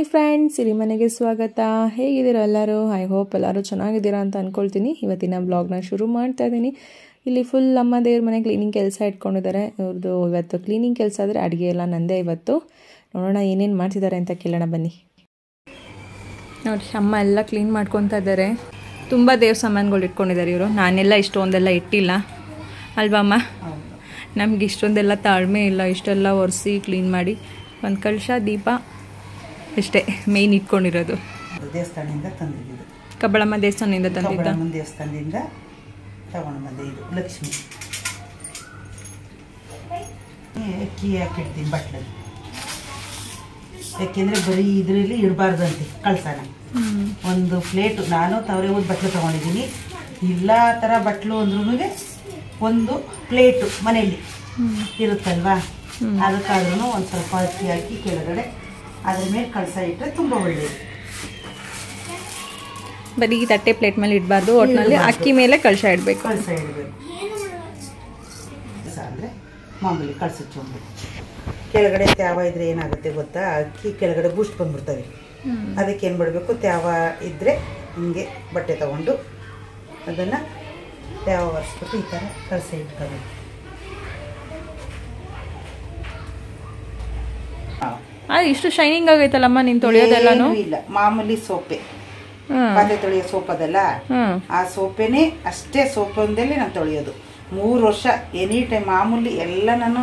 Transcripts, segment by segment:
Hi friends ಸಿರಿ ಮನೆಗೆ ಸ್ವಾಗತ ಹೇಗಿದ್ದೀರಾ ಎಲ್ಲರೂ ಐ ಹೋಪ್ ಎಲ್ಲರೂ ಚೆನ್ನಾಗಿದ್ದೀರಾ ಅಂತ ಅಂದ್ಕೊಳ್ತೀನಿ ಇವತ್ತಿನ ಬ್ಲಾಗ್ನ ಶುರು ಮಾಡ್ತಾ ಇದ್ದೀನಿ ಇಲ್ಲಿ ಫುಲ್ ಅಮ್ಮ ದೇವ್ರ ಮನೆ ಕ್ಲೀನಿಂಗ್ ಕೆಲಸ ಇಟ್ಕೊಂಡಿದ್ದಾರೆ ಇವ್ರದ್ದು ಇವತ್ತು ಕ್ಲೀನಿಂಗ್ ಕೆಲಸ ಆದರೆ ಅಡುಗೆ ಎಲ್ಲ ನಂದೇ ಇವತ್ತು ನೋಡೋಣ ಏನೇನು ಮಾಡ್ತಿದ್ದಾರೆ ಅಂತ ಕೇಳೋಣ ಬನ್ನಿ ನೋಡಿ ಅಮ್ಮ ಎಲ್ಲ ಕ್ಲೀನ್ ಮಾಡ್ಕೊತಾ ಇದ್ದಾರೆ ತುಂಬ ದೇವ್ರ ಸಾಮಾನುಗಳು ಇಟ್ಕೊಂಡಿದ್ದಾರೆ ಇವರು ನಾನೆಲ್ಲ ಇಷ್ಟೊಂದೆಲ್ಲ ಇಟ್ಟಿಲ್ಲ ಅಲ್ವಾ ಅಮ್ಮ ನಮ್ಗೆ ಇಷ್ಟೊಂದೆಲ್ಲ ತಾಳ್ಮೆ ಇಲ್ಲ ಇಷ್ಟೆಲ್ಲ ಒರೆಸಿ ಕ್ಲೀನ್ ಮಾಡಿ ಒಂದು ಕಳಶ ದೀಪ ಇಷ್ಟೇ ಮೇಯ್ನ್ ಇಟ್ಕೊಂಡಿರೋದು ದೇವಸ್ಥಾನದಿಂದ ತಂದಿದ್ದು ಕಬ್ಬಳಮ್ಮ ದೇವಸ್ಥಾನದಿಂದ ತಂದಿದ್ದ ಕಬ್ಬಳಮ್ಮನ ದೇವಸ್ಥಾನದಿಂದ ತಗೊಂಡು ಬಂದೆ ಇದು ಲಕ್ಷ್ಮಿ ಈ ಅಕ್ಕಿ ಹಾಕಿಡ್ತೀನಿ ಬಟ್ಲಲ್ಲಿ ಯಾಕೆಂದ್ರೆ ಬರೀ ಇದರಲ್ಲಿ ಇಡಬಾರ್ದಂತೆ ಕಳ್ಸನ ಒಂದು ಪ್ಲೇಟು ನಾನು ತವರೆ ಊದ ಬಟ್ಲು ತಗೊಂಡಿದ್ದೀನಿ ಇಲ್ಲ ಥರ ಬಟ್ಲು ಅಂದ್ರೂ ಒಂದು ಪ್ಲೇಟು ಮನೆಯಲ್ಲಿ ಇರುತ್ತಲ್ವಾ ಅದಕ್ಕಾದ್ರೂ ಒಂದು ಸ್ವಲ್ಪ ಅಕ್ಕಿ ಹಾಕಿ ಕೆಳಗಡೆ ಅದ್ರ ಮೇಲೆ ಕಳಸ ಇಟ್ಟರೆ ತುಂಬ ಒಳ್ಳೆಯದು ಬರೀ ತಟ್ಟೆ ಪ್ಲೇಟ್ ಮೇಲೆ ಇಡಬಾರ್ದು ಒಟ್ಟಿನಲ್ಲಿ ಅಕ್ಕಿ ಮೇಲೆ ಕಳಶ ಇಡಬೇಕು ಕಳಸ ಇಡಬೇಕು ಅಂದರೆ ಮಾಮೂಲಿ ಕಳ್ಸಿಟ್ಕೊಂಡು ಕೆಳಗಡೆ ತ್ಯಾವ ಇದ್ರೆ ಏನಾಗುತ್ತೆ ಗೊತ್ತಾ ಅಕ್ಕಿ ಕೆಳಗಡೆ ಬೂಸ್ಟ್ ಬಂದ್ಬಿಡ್ತವೆ ಅದಕ್ಕೆ ಏನು ಮಾಡಬೇಕು ತ್ಯಾವ ಇದ್ದರೆ ಹಿಂಗೆ ಬಟ್ಟೆ ತಗೊಂಡು ಅದನ್ನು ತ್ಯಾವ ಒರೆಸ್ಬಿಟ್ಟು ಈ ಥರ ಕಳಸ ಇಟ್ಕೋಬೇಕು ಅದು ಇಷ್ಟು ಶೈನಿಂಗ್ ಆಗೈತಲ್ಲಮ್ಮ ನೀನು ತೊಳೆಯೋದೆಲ್ಲನು ಏನೂ ಇಲ್ಲ ಮಾಮೂಲಿ ಸೋಪೆ ಹ್ಮ್ ಪಾತ್ರೆ ತೊಳೆಯೋ ಸೋಪ್ ಅದಲ್ಲ ಹ್ಮ್ ಆ ಸೋಪೇನೆ ಅಷ್ಟೇ ಸೋಪ್ ಒಂದಲ್ಲೇ ನಾನು ತೊಳೆಯೋದು ಮೂರು ವರ್ಷ ಎನಿ ಟೈಮ್ ಮಾಮೂಲಿ ಎಲ್ಲ ನಾನು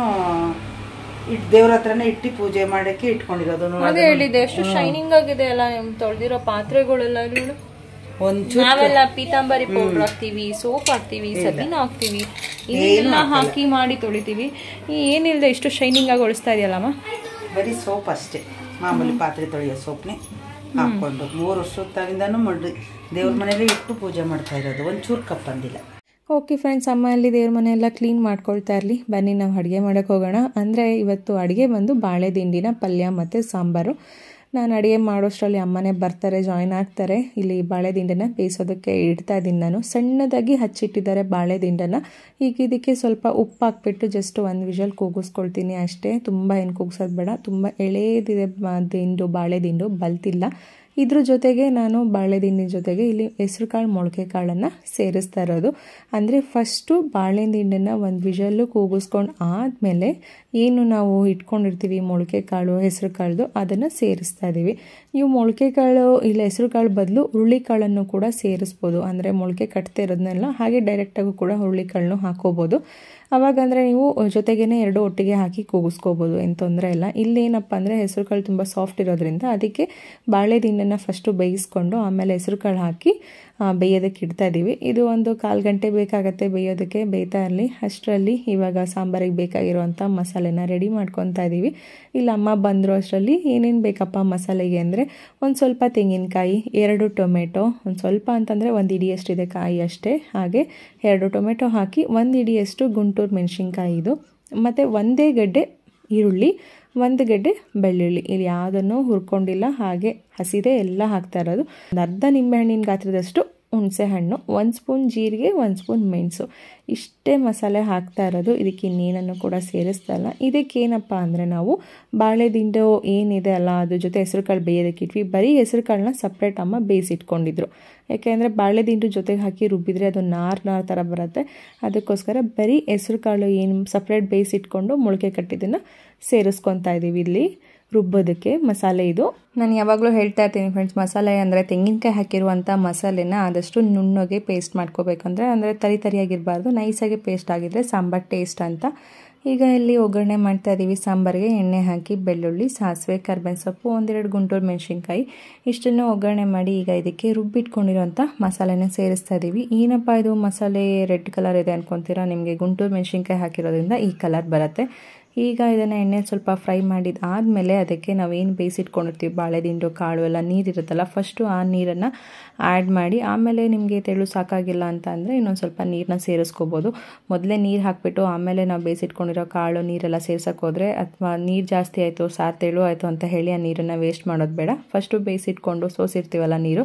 ಇಟ್ಟು ದೇವ್ರ ಹತ್ರನೇ ಇಟ್ಟು ಪೂಜೆ ಮಾಡೋಕ್ಕೆ ಇಟ್ಕೊಂಡಿರೋದು ಅದೇ ಹೇಳಿದೆ ಎಷ್ಟು ಶೈನಿಂಗ್ ಆಗಿದೆ ಅಲ್ಲ ನಿಮ್ ತೊಳೆದಿರೋ ಪಾತ್ರೆಗಳೆಲ್ಲ ನೋಡು ಒಂದು ನಾವೆಲ್ಲ ಪೀತಾಂಬರಿ ಪೌಡರ್ ಹಾಕ್ತಿವಿ ಸೋಪ್ ಹಾಕ್ತಿವಿ ಸಬೀನ ಹಾಕ್ತಿವಿ ಇದೆಲ್ಲ ಹಾಕಿ ಮಾಡಿ ತೊಳಿತೀವಿ ಈ ಏನಿಲ್ಲದೆ ಇಷ್ಟು ಶೈನಿಂಗ್ ಆಗಿ ಒಳಿಸ್ತಾ ಇದೆಯಲ್ಲಮ್ಮ ಬರೀ ಸೋಪ್ ಅಷ್ಟೇ ಮಾಮೂಲಿ ಪಾತ್ರೆ ತೊಳೆಯೋ ಸೋಪ್ನೇ ಹಾಕ್ಕೊಂಡು ಮೂರು ವರ್ಷದಾಗಿಂದನೂ ಮಾಡಿ ದೇವ್ರ ಮನೇಲಿ ಇಟ್ಟು ಪೂಜೆ ಮಾಡ್ತಾ ಇರೋದು ಒಂಚೂರು ಕಪ್ ಬಂದಿಲ್ಲ ಓಕೆ ಫ್ರೆಂಡ್ಸ್ ಅಮ್ಮ ಅಲ್ಲಿ ದೇವ್ರ ಮನೆಯೆಲ್ಲ ಕ್ಲೀನ್ ಮಾಡ್ಕೊಳ್ತಾ ಇರಲಿ ಬನ್ನಿ ನಾವು ಅಡುಗೆ ಮಾಡೋಕ್ಕೆ ಹೋಗೋಣ ಅಂದರೆ ಇವತ್ತು ಅಡುಗೆ ಬಂದು ಬಾಳೆ ದಿಂಡಿನ ಪಲ್ಯ ಮತ್ತು ಸಾಂಬಾರು ನಾನು ಅಡುಗೆ ಮಾಡೋಷ್ಟರಲ್ಲಿ ಅಮ್ಮನೇ ಬರ್ತಾರೆ ಜಾಯ್ನ್ ಆಗ್ತಾರೆ ಇಲ್ಲಿ ಬಾಳೆ ದಿಂಡನ ಬೇಯಿಸೋದಕ್ಕೆ ಇಡ್ತಾ ಇದ್ದೀನಿ ನಾನು ಸಣ್ಣದಾಗಿ ಹಚ್ಚಿಟ್ಟಿದ್ದಾರೆ ಬಾಳೆ ದಿಂಡನ ಈಗ ಇದಕ್ಕೆ ಸ್ವಲ್ಪ ಉಪ್ಪು ಹಾಕ್ಬಿಟ್ಟು ಜಸ್ಟ್ ಒಂದು ವಿಷಲ್ ಕೂಗಿಸ್ಕೊಳ್ತೀನಿ ಅಷ್ಟೇ ತುಂಬ ಏನು ಕೂಗ್ಸೋದು ಬೇಡ ತುಂಬ ಎಳೆದಿದೆ ಬ- ದಿಂಡು ಬಾಳೆ ದಿಂಡು ಬಲ್ತಿಲ್ಲ ಇದ್ರ ಜೊತೆಗೆ ನಾನು ಬಾಳೆದಿಂಡಿನ ಜೊತೆಗೆ ಇಲ್ಲಿ ಹೆಸರು ಕಾಳು ಮೊಳಕೆ ಕಾಳನ್ನು ಸೇರಿಸ್ತಾ ಇರೋದು ಅಂದರೆ ಫಸ್ಟು ಬಾಳೆದಿಂಡನ್ನು ಒಂದು ವಿಷಲ್ಲು ಕೂಗಿಸ್ಕೊಂಡು ಆದಮೇಲೆ ಏನು ನಾವು ಇಟ್ಕೊಂಡಿರ್ತೀವಿ ಮೊಳಕೆ ಕಾಳು ಹೆಸರು ಕಾಳ್ದು ಅದನ್ನು ಸೇರಿಸ್ತಾ ಇದ್ದೀವಿ ನೀವು ಮೊಳಕೆ ಕಾಳು ಇಲ್ಲ ಹೆಸರು ಕಾಳು ಬದಲು ಹುರುಳಿಕಾಳನ್ನು ಕೂಡ ಸೇರಿಸ್ಬೋದು ಅಂದರೆ ಮೊಳಕೆ ಕಟ್ತಾ ಇರೋದನ್ನೆಲ್ಲ ಹಾಗೆ ಡೈರೆಕ್ಟಾಗೂ ಕೂಡ ಹುರುಳಿಕಾಳನ್ನು ಹಾಕೋಬೋದು ಅವಾಗಂದರೆ ನೀವು ಜೊತೆಗೇನೆ ಎರಡು ಒಟ್ಟಿಗೆ ಹಾಕಿ ಕೂಗಿಸ್ಕೋಬೋದು ಏನು ತೊಂದರೆ ಇಲ್ಲ ಇಲ್ಲೇನಪ್ಪ ಅಂದರೆ ಹೆಸರು ಕಾಳು ತುಂಬ ಸಾಫ್ಟ್ ಇರೋದ್ರಿಂದ ಅದಕ್ಕೆ ಬಾಳೆ ದಿಂಡನ್ನು ಫಸ್ಟು ಬೇಯಿಸ್ಕೊಂಡು ಆಮೇಲೆ ಹೆಸರು ಕಾಳು ಹಾಕಿ ಆ, ಬೇಯೋದಕ್ಕೆ ಇಡ್ತಾ ಇದ್ದೀವಿ ಇದು ಒಂದು ಕಾಲು ಗಂಟೆ ಬೇಕಾಗತ್ತೆ ಬೇಯೋದಕ್ಕೆ ಬೇಯ್ತಾ ಇರಲಿ ಅಷ್ಟರಲ್ಲಿ ಇವಾಗ ಸಾಂಬಾರಿಗೆ ಬೇಕಾಗಿರುವಂಥ ಮಸಾಲೆನ ರೆಡಿ ಮಾಡ್ಕೊತಾ ಇದ್ದೀವಿ ಇಲ್ಲ ಅಮ್ಮ ಬಂದರು ಅಷ್ಟರಲ್ಲಿ ಏನೇನು ಬೇಕಪ್ಪ ಮಸಾಲೆಗೆ ಅಂದರೆ ಒಂದು ಸ್ವಲ್ಪ ತೆಂಗಿನಕಾಯಿ ಎರಡು ಟೊಮೆಟೊ ಒಂದು ಸ್ವಲ್ಪ ಅಂತಂದರೆ ಒಂದು ಇಡಿಯಷ್ಟಿದೆ ಕಾಯಿ ಅಷ್ಟೇ ಹಾಗೆ ಎರಡು ಟೊಮೆಟೊ ಹಾಕಿ ಒಂದು ಇಡಿಯಷ್ಟು ಗುಂಟೂರು ಮೆಣಸಿನ್ಕಾಯಿ ಇದು ಮತ್ತು ಒಂದೇ ಗಡ್ಡೆ ಈರುಳ್ಳಿ ಒಂದು ಗೆಡ್ಡೆ ಬೆಳ್ಳುಳ್ಳಿ ಇಲ್ಲಿ ಯಾವುದನ್ನು ಹುರ್ಕೊಂಡಿಲ್ಲ ಹಾಗೆ ಹಸಿದೆ ಎಲ್ಲ ಹಾಕ್ತಾ ಇರೋದು ಒಂದು ಅರ್ಧ ನಿಂಬೆಹಣ್ಣಿನ ಗಾತ್ರದಷ್ಟು ಹುಣಸೆ ಹಣ್ಣು ಒಂದು ಸ್ಪೂನ್ ಜೀರಿಗೆ ಒಂದು ಸ್ಪೂನ್ ಮೆಣಸು ಇಷ್ಟೇ ಮಸಾಲೆ ಹಾಕ್ತಾ ಇರೋದು ಇದಕ್ಕೆ ಇನ್ನೇನನ್ನು ಕೂಡ ಸೇರಿಸ್ತಾ ಇಲ್ಲ ಇದಕ್ಕೇನಪ್ಪ ಅಂದರೆ ನಾವು ಬಾಳೆ ದಿಂಡು ಏನಿದೆ ಅಲ್ಲ ಅದ್ರ ಜೊತೆ ಹೆಸರು ಕಾಳು ಬೇಯೋದಕ್ಕೆ ಇಟ್ವಿ ಬರೀ ಹೆಸರು ಕಾಳನ್ನ ಸಪ್ರೇಟ್ ಅಮ್ಮ ಬೇಯಿಸಿಟ್ಕೊಂಡಿದ್ರು ಯಾಕೆಂದರೆ ಬಾಳೆ ದಿಂಡು ಜೊತೆಗೆ ಹಾಕಿ ರುಬ್ಬಿದ್ರೆ ಅದು ನಾರ್ ನಾರ್ ಥರ ಬರುತ್ತೆ ಅದಕ್ಕೋಸ್ಕರ ಬರೀ ಹೆಸರು ಕಾಳು ಏನು ಸಪ್ರೇಟ್ ಬೇಯಿಸಿಟ್ಕೊಂಡು ಮೊಳಕೆ ಕಟ್ಟಿದ್ದನ್ನು ಸೇರಿಸ್ಕೊತಾ ಇದ್ದೀವಿ ಇಲ್ಲಿ ರುಬ್ಬೋದಕ್ಕೆ ಮಸಾಲೆ ಇದು ನಾನು ಯಾವಾಗಲೂ ಹೇಳ್ತಾ ಇರ್ತೀನಿ ಫ್ರೆಂಡ್ಸ್ ಮಸಾಲೆ ಅಂದರೆ ತೆಂಗಿನಕಾಯಿ ಹಾಕಿರುವಂಥ ಮಸಾಲೆನ ಆದಷ್ಟು ನುಣ್ಣಗೆ ಪೇಸ್ಟ್ ಮಾಡ್ಕೋಬೇಕಂದ್ರೆ ಅಂದರೆ ತರಿ ತರಿಯಾಗಿರಬಾರ್ದು ನೈಸಾಗಿ ಪೇಸ್ಟ್ ಆಗಿದ್ರೆ ಸಾಂಬಾರ್ ಟೇಸ್ಟ್ ಅಂತ ಈಗ ಇಲ್ಲಿ ಒಗ್ಗರಣೆ ಮಾಡ್ತಾ ಇದ್ದೀವಿ ಸಾಂಬಾರಿಗೆ ಎಣ್ಣೆ ಹಾಕಿ ಬೆಳ್ಳುಳ್ಳಿ ಸಾಸಿವೆ ಕರ್ಬೇವಿನ ಸೊಪ್ಪು ಒಂದೆರಡು ಗುಂಟೂರು ಮೆಣಸಿನ್ಕಾಯಿ ಇಷ್ಟನ್ನು ಒಗ್ಗರಣೆ ಮಾಡಿ ಈಗ ಇದಕ್ಕೆ ರುಬ್ಬಿಟ್ಕೊಂಡಿರೋಂಥ ಮಸಾಲೆನ ಸೇರಿಸ್ತಾ ಇದ್ದೀವಿ ಏನಪ್ಪ ಇದು ಮಸಾಲೆ ರೆಡ್ ಕಲರ್ ಇದೆ ಅನ್ಕೊತೀರಾ ನಿಮಗೆ ಗುಂಟೂರು ಮೆಣಸಿನ್ಕಾಯಿ ಹಾಕಿರೋದ್ರಿಂದ ಈ ಕಲರ್ ಬರುತ್ತೆ ಈಗ ಇದನ್ನು ಎಣ್ಣೆ ಸ್ವಲ್ಪ ಫ್ರೈ ಮಾಡಿದ ಆದಮೇಲೆ ಅದಕ್ಕೆ ನಾವೇನು ಬೇಯಿಸಿಟ್ಕೊಂಡಿರ್ತೀವಿ ಬಾಳೆದಿಂಡು ಕಾಳು ಎಲ್ಲ ನೀರಿರುತ್ತಲ್ಲ ಫಸ್ಟು ಆ ನೀರನ್ನು ಆ್ಯಡ್ ಮಾಡಿ ಆಮೇಲೆ ನಿಮಗೆ ತೆಳು ಸಾಕಾಗಿಲ್ಲ ಅಂತ ಅಂದರೆ ಇನ್ನೊಂದು ಸ್ವಲ್ಪ ನೀರನ್ನ ಸೇರಿಸ್ಕೋಬೋದು ಮೊದಲೇ ನೀರು ಹಾಕಿಬಿಟ್ಟು ಆಮೇಲೆ ನಾವು ಬೇಯಿಸಿಟ್ಕೊಂಡಿರೋ ಕಾಳು ನೀರೆಲ್ಲ ಸೇರ್ಸಕ್ಕೆ ಹೋದರೆ ಅಥವಾ ನೀರು ಜಾಸ್ತಿ ಆಯಿತು ಸಾರು ತೆಳು ಆಯಿತು ಅಂತ ಹೇಳಿ ಆ ನೀರನ್ನು ವೇಸ್ಟ್ ಮಾಡೋದು ಬೇಡ ಫಸ್ಟು ಬೇಯಿಸಿಟ್ಕೊಂಡು ಸೋಸಿರ್ತೀವಲ್ಲ ನೀರು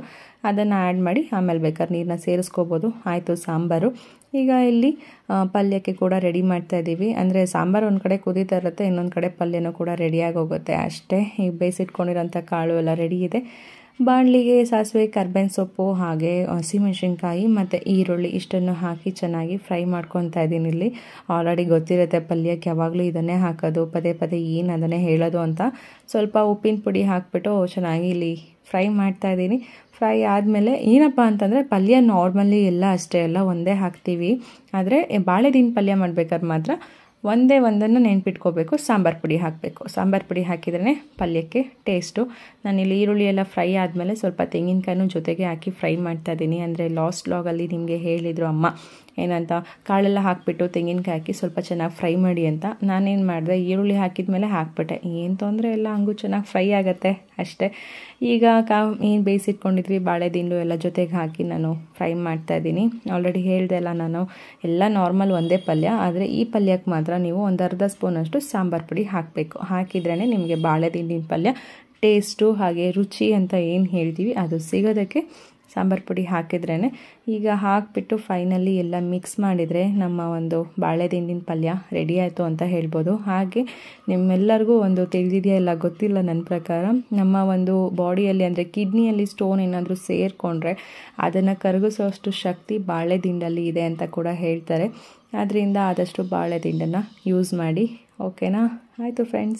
ಅದನ್ನು ಆ್ಯಡ್ ಮಾಡಿ ಆಮೇಲೆ ಬೇಕಾದ್ರೆ ನೀರನ್ನ ಸೇರಿಸ್ಕೋಬೋದು ಆಯಿತು ಸಾಂಬಾರು ಈಗ ಇಲ್ಲಿ ಆ, ಪಲ್ಯಕ್ಕೆ ಕೂಡ ರೆಡಿ ಮಾಡ್ತಾ ಇದ್ದೀವಿ ಅಂದರೆ ಸಾಂಬಾರು ಒಂದು ಕಡೆ ಕುದೀತಾ ಇರುತ್ತೆ ಇನ್ನೊಂದು ಕಡೆ ಪಲ್ಯನೂ ಕೂಡ ರೆಡಿಯಾಗಿ ಹೋಗುತ್ತೆ ಅಷ್ಟೇ ಈಗ ಬೇಯಿಸಿಟ್ಕೊಂಡಿರೋಂಥ ಕಾಳು ಎಲ್ಲ ರೆಡಿ ಇದೆ ಬಾಣಲಿಗೆ ಸಾಸಿವೆ ಕರ್ಬೇವಿನ ಸೊಪ್ಪು ಹಾಗೆ ಹಸಿಮೆಣಸಿನ್ಕಾಯಿ ಮತ್ತು ಈರುಳ್ಳಿ ಇಷ್ಟನ್ನು ಹಾಕಿ ಚೆನ್ನಾಗಿ ಫ್ರೈ ಮಾಡ್ಕೊತಾ ಇದ್ದೀನಿ ಇಲ್ಲಿ ಆಲ್ರೆಡಿ ಗೊತ್ತಿರುತ್ತೆ ಪಲ್ಯಕ್ಕೆ ಯಾವಾಗಲೂ ಇದನ್ನೇ ಹಾಕೋದು ಪದೇ ಪದೇ ಏನು ಅದನ್ನೇ ಹೇಳೋದು ಅಂತ ಸ್ವಲ್ಪ ಉಪ್ಪಿನ ಪುಡಿ ಹಾಕ್ಬಿಟ್ಟು ಚೆನ್ನಾಗಿ ಇಲ್ಲಿ ಫ್ರೈ ಮಾಡ್ತಾ ಇದ್ದೀನಿ ಫ್ರೈ ಆದಮೇಲೆ ಏನಪ್ಪ ಅಂತಂದರೆ ಪಲ್ಯ ನಾರ್ಮಲಿ ಎಲ್ಲ ಅಷ್ಟೇ ಎಲ್ಲ ಒಂದೇ ಹಾಕ್ತೀವಿ ಆದರೆ ಬಾಳೆದಿನ ಪಲ್ಯ ಮಾಡ್ಬೇಕಾದ್ರೆ ಮಾತ್ರ ಒಂದೇ ಒಂದನ್ನು ನೆನ್ಪಿಟ್ಕೋಬೇಕು ಸಾಂಬಾರು ಪುಡಿ ಹಾಕಬೇಕು ಸಾಂಬಾರು ಪುಡಿ ಹಾಕಿದ್ರೇ ಪಲ್ಯಕ್ಕೆ ಟೇಸ್ಟು ನಾನಿಲ್ಲಿ ಈರುಳ್ಳಿ ಎಲ್ಲ ಫ್ರೈ ಆದಮೇಲೆ ಸ್ವಲ್ಪ ತೆಂಗಿನಕಾಯಿನೂ ಜೊತೆಗೆ ಹಾಕಿ ಫ್ರೈ ಮಾಡ್ತಾ ಇದ್ದೀನಿ ಅಂದರೆ ಲಾಸ್ಟ್ ಲಾಗಲ್ಲಿ ನಿಮಗೆ ಹೇಳಿದರು ಅಮ್ಮ ಏನಂತ ಕಾಳೆಲ್ಲ ಹಾಕಿಬಿಟ್ಟು ತೆಂಗಿನಕಾಯಿ ಹಾಕಿ ಸ್ವಲ್ಪ ಚೆನ್ನಾಗಿ ಫ್ರೈ ಮಾಡಿ ಅಂತ ನಾನೇನು ಮಾಡಿದೆ ಈರುಳ್ಳಿ ಹಾಕಿದ ಮೇಲೆ ಹಾಕ್ಬಿಟ್ಟೆ ಏನು ತೊಂದರೆ ಇಲ್ಲ ಹಂಗೂ ಚೆನ್ನಾಗಿ ಫ್ರೈ ಆಗುತ್ತೆ ಅಷ್ಟೇ ಈಗ ಕಾ ಏನು ಬೇಯಿಸಿಟ್ಕೊಂಡಿದ್ವಿ ಬಾಳೆ ದಿಂಡು ಎಲ್ಲ ಜೊತೆಗೆ ಹಾಕಿ ನಾನು ಫ್ರೈ ಮಾಡ್ತಾ ಇದ್ದೀನಿ ಆಲ್ರೆಡಿ ಹೇಳ್ದೆ ಅಲ್ಲ ನಾನು ಎಲ್ಲ ನಾರ್ಮಲ್ ಒಂದೇ ಪಲ್ಯ ಆದರೆ ಈ ಪಲ್ಯಕ್ಕೆ ಮಾತ್ರ ನೀವು ಒಂದು ಅರ್ಧ ಸ್ಪೂನಷ್ಟು ಸಾಂಬಾರು ಪುಡಿ ಹಾಕಬೇಕು ಹಾಕಿದ್ರೇ ನಿಮಗೆ ಬಾಳೆ ದಿಂಡಿನ ಪಲ್ಯ ಟೇಸ್ಟು ಹಾಗೆ ರುಚಿ ಅಂತ ಏನು ಹೇಳ್ತೀವಿ ಅದು ಸಿಗೋದಕ್ಕೆ ಸಾಂಬಾರು ಪುಡಿ ಹಾಕಿದ್ರೇ ಈಗ ಹಾಕಿಬಿಟ್ಟು ಫೈನಲಿ ಎಲ್ಲ ಮಿಕ್ಸ್ ಮಾಡಿದರೆ ನಮ್ಮ ಒಂದು ಬಾಳೆದಿಂಡಿನ ಪಲ್ಯ ರೆಡಿ ಆಯಿತು ಅಂತ ಹೇಳ್ಬೋದು ಹಾಗೆ ನಿಮ್ಮೆಲ್ಲರಿಗೂ ಒಂದು ತಿಳಿದಿದೆಯಾ ಇಲ್ಲ ಗೊತ್ತಿಲ್ಲ ನನ್ನ ಪ್ರಕಾರ ನಮ್ಮ ಒಂದು ಬಾಡಿಯಲ್ಲಿ ಅಂದರೆ ಕಿಡ್ನಿಯಲ್ಲಿ ಸ್ಟೋನ್ ಏನಾದರೂ ಸೇರಿಕೊಂಡ್ರೆ ಅದನ್ನು ಕರಗಿಸೋಷ್ಟು ಶಕ್ತಿ ಬಾಳೆದಿಂಡಲ್ಲಿ ಇದೆ ಅಂತ ಕೂಡ ಹೇಳ್ತಾರೆ ಆದ್ದರಿಂದ ಆದಷ್ಟು ಬಾಳೆದಿಂಡನ್ನು ಯೂಸ್ ಮಾಡಿ ಓಕೆನಾ ಆಯಿತು ಫ್ರೆಂಡ್ಸ್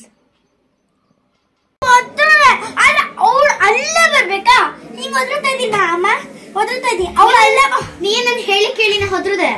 ಅವಳು ಅಲ್ಲೇ ಬರ್ಬೇಕಾ ಹಿಂಗ್ ಒದ್ರತಾ ಇದ್ದೀನ ಅಮ್ಮ ಒದ್ರತಾ ಇದ್ದೀನಿ ಅವಳು ಅಲ್ಲೇ ನೀ ನನ್ ಹೇಳಿ ಕೇಳಿ ನಾ ಹೊದ್ರದೆ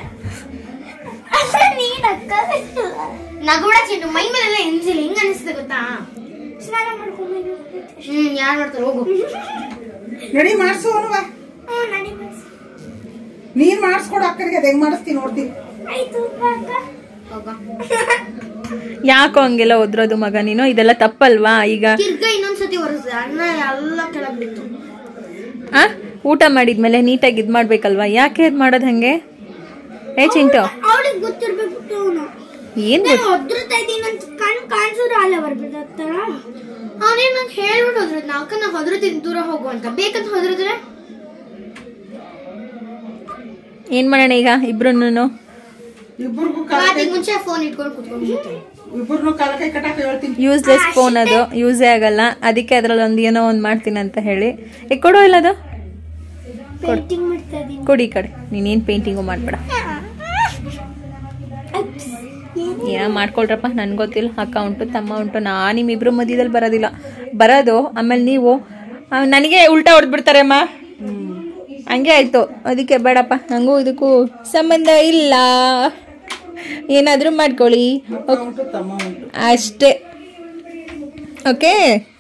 ನೀನ್ ಅಕ್ಕ ನಗುಡ ಚೆಂಡು ಮೈ ಮೇಲೆಲ್ಲ ಎಂಜಿಲ್ ಹಿಂಗ ಅನಿಸ್ತದೆ ಗೊತ್ತಾ ಸ್ನಾನ ಮಾಡ್ಕೊಂಡು ಹ್ಮ್ ಯಾರ್ ಮಾಡ್ತಾರೆ ಹೋಗು ನಡಿ ಮಾಡಿಸು ಅಲ್ವ ಹ್ಮ್ ನಡಿ ನೀನ್ ಮಾಡಿಸ್ಕೊಡು ಅಕ್ಕನಿಗೆ ಅದು ಹೆಂಗ್ ಮಾಡಿಸ್ತೀನಿ ನೋಡ್ತೀನಿ ಆಯ್ತು ಅಕ್ಕ ಹೋಗ ಯಾಕೋ ಹಂಗೆಲ್ಲ ಒದ್ರೋದು ಮಗ ನೀನು ಇದೆಲ್ಲ ತಪ್ಪಲ್ವಾ ಈಗ ತಿರ್ಗ ಇನ್ನೊಂದ್ಸತಿ ಒರೆಸ್ದೆ ಅನ್ನ ಎಲ್ಲ ಕೆಳಗ್ ಬಿತ್ತು ಆ ಊಟ ಮಾಡಿದ್ಮೇಲೆ ನೀಟಾಗಿ ಇದು ಮಾಡ್ಬೇಕಲ್ವಾ ಯಾಕೆ ಇದು ಮಾಡೋದು ಹಂಗೆ ಏ ಚಿಂಟು ಅವಳಿಗೆ ಗೊತ್ತಿರ್ಬೇಕು ಅವನು ಏನು ನಾನು ಒದ್ರತಾ ಇದ್ದೀನಿ ಅಂತ ಕಣ್ ಕಾಣಿಸಿದ್ರೆ ಅಲ್ಲೇ ಬರ್ಬೇಕಾಗ್ತಾರ ಅವನೇನ್ ನಂಗೆ ಹೇಳ್ಬಿಟ್ಟು ಹೋದ್ರದ್ ನಾ ಅಕ್ಕ ನಾ ಹೊದ್ರತೀನಿ ದೂರ ಹೋಗು ಅಂತ ಬೇಕಂತ ಹೊದ್ರದ್ರೆ ಏನು ಮಾಡೋಣ ಈಗ ಇಬ್ರು ಇಬ್ಬರಿಗೂ ಕಾಲ ಮಾತಿಗೆ ಮುಂಚೆ ಫೋನ್ ಇಟ್ಕೊಂಡು ಕುತ್ಕೊಂಡು ಇಬ್ಬರನ್ನು ಕಾಲ ಕೈ ಕಟ್ಟಾಕ ಹೇಳ್ತೀನಿ ಯೂಸ್ಲೆಸ್ ಫೋನ್ ಅದು ಯೂಸೇ ಆಗಲ್ಲ ಅದಕ್ಕೆ ಅದ್ರಲ್ಲಿ ಒಂದು ಏನೋ ಒಂದು ಮಾಡ್ತೀನಿ ಅಂತ ಹೇಳಿ ಏ ಕೊಡೋ ಇಲ್ಲ ಅದು ಪೇಂಟಿಂಗ್ ಮಾಡ್ತಾ ಇದ್ದೀನಿ ಕೊಡಿ ಈ ಕಡೆ ನೀನೇನು ಪೇಂಟಿಂಗು ಮಾಡಬೇಡ ಏನೋ ಮಾಡ್ಕೊಳ್ರಪ್ಪ ನನ್ಗೆ ಗೊತ್ತಿಲ್ಲ ಅಕ್ಕ ಉಂಟು ತಮ್ಮ ಉಂಟು ನಾ ನಿಮ್ಮಿಬ್ರು ಮಧ್ಯದಲ್ಲಿ ಬರೋದಿಲ್ಲ ಬರೋದು ಆಮೇಲೆ ನೀವು ಆ, ನನಗೆ ಉಲ್ಟಾ ಹೊಡೆದ್ಬಿಡ್ತಾರೆ ಅಮ್ಮ ಹಂಗೆ ಆಯ್ತು ಅದಕ್ಕೆ ಬೇಡಪ್ಪ ನನಗೂ ಇದಕ್ಕೂ ಸಂಬಂಧ ಇಲ್ಲ ಏನಾದರೂ ಮಾಡ್ಕೊಳ್ಳಿ ಓಕ್- ಉಂಟು ತಮ್ಮ ಉಂಟು ಅಷ್ಟೇ ಓಕೆ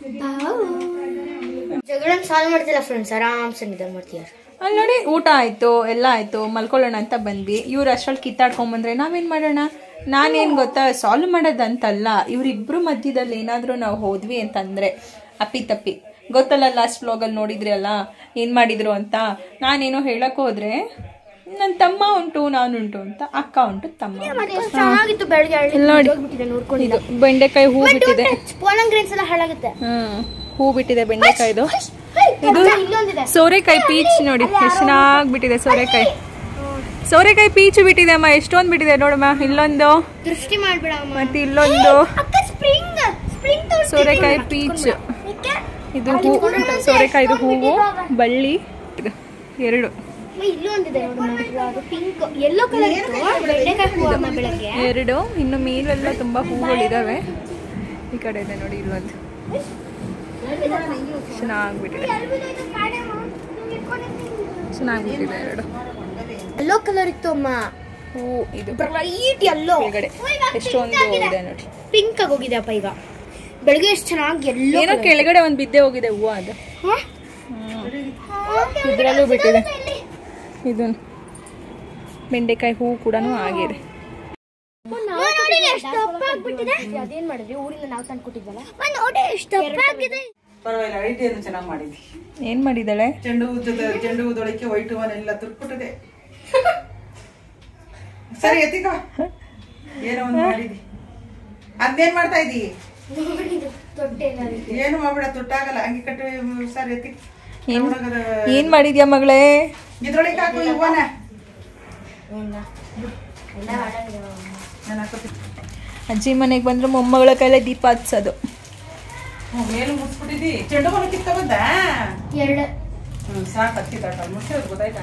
ಜಗಳ ಸಾಲ್ವ್ ಮಾಡ್ತಿಲ್ಲ ಫ್ರೆಂಡ್ಸ್ ಆರಾಮ್ಸೆ ನಿದ್ದೆ ಮಾಡ್ತೀಯ ಅಲ್ಲಿ ನೋಡಿ ಊಟ ಆಯಿತು ಎಲ್ಲ ಆಯಿತು ಮಲ್ಕೊಳ್ಳೋಣ ಅಂತ ಬಂದ್ವಿ ಇವ್ರು ಅಷ್ಟ್ರಲ್ಲಿ ಕಿತ್ತಾಡ್ಕೊಂಬಂದ್ರೆ ನಾವೇನು ಮಾಡೋಣ ನಾನೇನು ಗೊತ್ತಾ ಸಾಲ್ವ್ ಮಾಡೋದಂತಲ್ಲ ಇವರಿಬ್ಬರು ಮಧ್ಯದಲ್ಲಿ ಏನಾದರೂ ನಾವು ಹೋದ್ವಿ ಅಂತಂದರೆ ಅಪ್ಪಿ ತಪ್ಪಿ ಗೊತ್ತಲ್ಲ ಲಾಸ್ಟ್ ವ್ಲಾಗಲ್ಲಿ ನೋಡಿದ್ರಿ ಅಲ್ಲ ಏನು ಮಾಡಿದ್ರು ಅಂತ ನಾನೇನೋ ಹೇಳಕ್ಕೆ ಹೋದ್ರೆ ನನ್ನ ತಮ್ಮ ಉಂಟು ನಾನುಂಟು ಅಂತ ಅಕ್ಕ ಉಂಟು ತಮ್ಮ ಉಂಟು. ಚೆನ್ನಾಗಿತ್ತು ಬೆಳಗ್ಗೆ ಇಲ್ಲಿ ನೋಡಿ ಇದು ಬೆಂಡೆಕಾಯಿ ಹೂ ಬಿಟ್ಟಿದೆ ಪೋಲಂಗ್ರೇನ್ಸ್ ಎಲ್ಲ ಹಾಳಾಗುತ್ತೆ ಹ್ಮ್ ಹೂ ಬಿಟ್ಟಿದೆ ಬೆಂಡೆಕಾಯ್ದು ಇದು ಇಲ್ಲೊಂದಿದೆ ಸೋರೆಕಾಯಿ ಪೀಚ್ ನೋಡಿ ಎಷ್ಟು ಚೆನ್ನಾಗಿ ಬಿಟ್ಟಿದೆ ಸೋರೆಕಾಯಿ ಸೋರೆಕಾಯಿ ಪೀಚು ಬಿಟ್ಟಿದೆ ಅಮ್ಮ ಎಷ್ಟೊಂದು ಬಿಟ್ಟಿದೆ ನೋಡಮ್ಮ ಇಲ್ಲೊಂದು ದೃಷ್ಟಿ ಮಾಡ್ಬೇಡ ಅಮ್ಮ ಮತ್ತೆ ಇಲ್ಲೊಂದು ಅಕ್ಕ ಸ್ಪ್ರಿಂಗ್ ಸ್ಪ್ರಿಂಗ್ ಸೋರೆಕಾಯಿ ಪೀಚ್ ಇದು ಹೂ ಸೋರೆಕಾಯಿದು ಹೂವು ಬಳ್ಳಿ ಇದು ಎರಡು ಇಲ್ಲೂ ಒಂದಿದೆ ನೋಡಿ ಅದು ಪಿಂಕ್ ಯೆಲ್ಲೋ ಕಲರ್ ಇತ್ತು ಬೆಂಡೆಕಾಯಿ ಹೂವು ಅಮ್ಮ ಬೆಳಗ್ಗೆ ಎರಡು ಇನ್ನು ಮೇಲೆಲ್ಲ ತುಂಬಾ ಹೂಗಳಿದಾವೆ ಈ ಕಡೆ ಇದೆ ನೋಡಿ ಇಲ್ಲೊಂದು ಚೆನ್ನಾಗ್ಬಿಟ್ಟಿದೆ ಚೆನ್ನಾಗ್ಬಿಟ್ಟಿದೆ ಎರಡು ಯೆಲ್ಲೋ ಕಲರ್ ಇತ್ತು ಅಮ್ಮ ಹೂ ಇದು ಬ್ರೈಟ್ ಯೆಲ್ಲೋ ಕೆಳಗಡೆ ಎಷ್ಟೊಂದು ಇದೆ ನೋಡಿ ಪಿಂಕ್ ಆಗಿ ಹೋಗಿದೆ ಅಪ್ಪ ಈಗ ಬೆಳಗ್ಗೆ ಎಷ್ಟು ಚೆನ್ನಾಗಿ ಎಲ್ಲೋ ಏನೋ ಕೆಳಗಡೆ ಒಂದು ಬಿದ್ದೆ ಹೋಗಿದೆ ಹೂವು ಅದು ಇದ್ರಲ್ಲೂ ಬಿಟ್ಟಿದೆ ಇದು ಬೆಂಡೆಕಾಯಿ ಹೂ ಕೂಡ ಆಗಿದೆ ಅದೇನ್ ಮಾಡಿದ್ರಿ ಊರಿಂದ ನಾವು ತಂದು ಕೊಟ್ಟಿದ್ವಲ್ಲ ನೋಡಿ ಎಷ್ಟು ದಪ್ಪ ಆಗಿದೆ ಪರವಾಗಿಲ್ಲ ಐಡಿಯನ್ನು ಚೆನ್ನಾಗಿ ಮಾಡಿದ್ವಿ ಏನ್ ಮಾಡಿದಾಳೆ ಚೆಂಡು ಹೂದ ಚೆಂಡು ಹೂದೊಳಕ್ಕೆ ವೈಟ್ ಹೂವನ್ನೆಲ್ಲ ತುರ್ಬಿಟ್ಟಿದೆ ಸರಿ ಎತ್ತಿಕ ಏನೋ ಒಂದು ಮಾಡಿದಿ ಅದೇನ್ ಮಾಡ್ತಾ ಇದ್ದೀ ನೋಡಿದು ದೊಡ್ಡ ಏನಾದ್ರು ಏನು ಮಾಡ್ಬೇಡ ತುಟ್ಟಾಗಲ್ಲ ಹಂಗೆ ಕಟ್ಟು ಸರಿ ಎತ್ತಿ ಏನ್ ಏನ್ ಮಾಡಿದ್ಯಾ ಮಗಳೇ ಇದ್ರೊಳಗೆ ಹಾಕು ಇವನ ನಾನು ಹಾಕೋತೀನಿ ಅಜ್ಜಿ ಮನೆಗೆ ಬಂದ್ರೆ ಮೊಮ್ಮಗಳ ಕೈಲೇ ದೀಪ ಹಚ್ಚೋದು ಹ್ಞೂ ಮೇಲು ಮುಗಿಸ್ಬಿಟ್ಟಿದ್ದಿ ಚೆಂಡು ಮನೆ ಕಿತ್ತ ಬಂದ ಎರಡು ಹ್ಞೂ ಸಾಕು ಹತ್ತಿದ್ದಾಟ ಮುಗಿಸೋದು ಗೊತ್ತಾಯ್ತಾ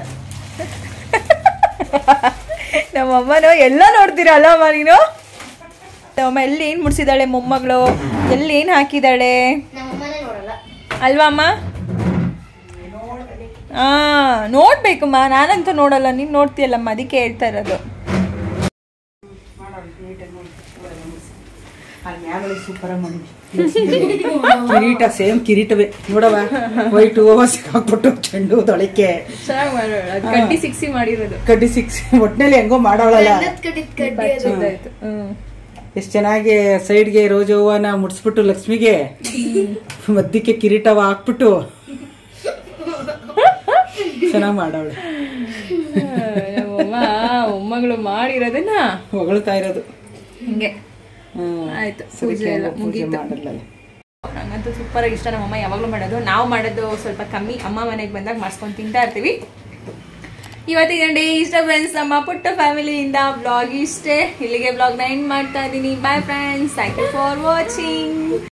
ನಮ್ಮಮ್ಮನೂ ಎಲ್ಲ ನೋಡ್ತೀರಲ್ಲ ಅಮ್ಮ ನೀನು ನಮ್ಮಮ್ಮ ಎಲ್ಲಿ ಏನು ಮುಡ್ಸಿದಾಳೆ ಮೊಮ್ಮಗಳು ಎಲ್ಲಿ ಏನು ಹಾಕಿದಾಳೆ ನಮ್ಮಮ್ಮನೇ ನೋಡಲ್ಲ ಅಲ್ವಾ ಅಮ್ಮ ಹಾ ನೋಡ್ಬೇಕಮ್ಮ ನಾನಂತೂ ನೋಡಲ್ಲ ನೀನು ನೋಡ್ತೀಯಲ್ಲಮ್ಮ ಅದಕ್ಕೆ ಹೇಳ್ತಾ ಇರೋದು ಅಲ್ಲಿ ಮ್ಯಾಲೆ ಸೂಪರ್ ಮಾಡಿದ್ವಿ ಕಿರೀಟ ಸೇಮ್ ಕಿರೀಟವೇ ನೋಡವ ವೈಟ್ ಓವರ್ ಹಾಕ್ಬಿಟ್ಟು ಚೆಂಡು ದೊಳಕ್ಕೆ ಚೆನ್ನಾಗಿ ಮಾಡೋಣ ಕಡ್ಡಿ ಸಿಕ್ಸಿ ಮಾಡಿರೋದು ಕಡ್ಡಿ ಸಿಕ್ಸ್ ಒಟ್ನಲ್ಲಿ ಹೆಂಗೋ ಮಾಡೋಳಲ್ಲ ಗಂಧದ್ ಕಡ್ಡಿದ್ ಕಡ್ಡಿ ಅದು ಗೊತ್ತಾಯ್ತು ಹ್ಮ್ ಎಷ್ಟು ಚೆನ್ನಾಗಿ ಸೈಡ್ಗೆ ರೋಜ್ ಹೂವನ ಮುಡ್ಸ್ಬಿಟ್ಟು ಲಕ್ಷ್ಮಿಗೆ ಮಧ್ಯಕ್ಕೆ ಕಿರೀಟವ ಹಾಕ್ಬಿಟ್ಟು ಚೆನ್ನಾಗಿ ಮಾಡವಳೆ ನಮ್ಮಮ್ಮ ಮೊಮ್ಮಗಳು ಮಾಡಿರೋದನ್ನ ಹೊಗಳ್ತಾ ಇರೋದು ಹಿಂಗೆ ಹ್ಮ್. ಆಯ್ತು ಸರಿ, ಪೂಜೆ ಎಲ್ಲ ಪೂಜೆ ಮುಗೀತು ಮಾಡಲ್ಲ ನಂಗಂತೂ ಸೂಪರ್ ಆಗಿ ಇಷ್ಟ ನಮ್ಮಮ್ಮ ಯಾವಾಗಲೂ ಮಾಡೋದು ನಾವು ಮಾಡೋದು ಸ್ವಲ್ಪ ಕಮ್ಮಿ ಅಮ್ಮ ಮನೆಗೆ ಬಂದಾಗ ಮಾಡಿಸ್ಕೊಂಡು ತಿಂತಾ ಇರ್ತೀವಿ ಇವತ್ತಿನ ಡೇ ಇಷ್ಟ ಫ್ರೆಂಡ್ಸ್ ನಮ್ಮ ಪುಟ್ಟ ಫ್ಯಾಮಿಲಿಯಿಂದ ಬ್ಲಾಗ್ ಇಷ್ಟೇ ಇಲ್ಲಿಗೆ ಬ್ಲಾಗ್ನ ಎಂಡ್ ಮಾಡ್ತಾ ಇದ್ದೀನಿ bye friends thank you for watching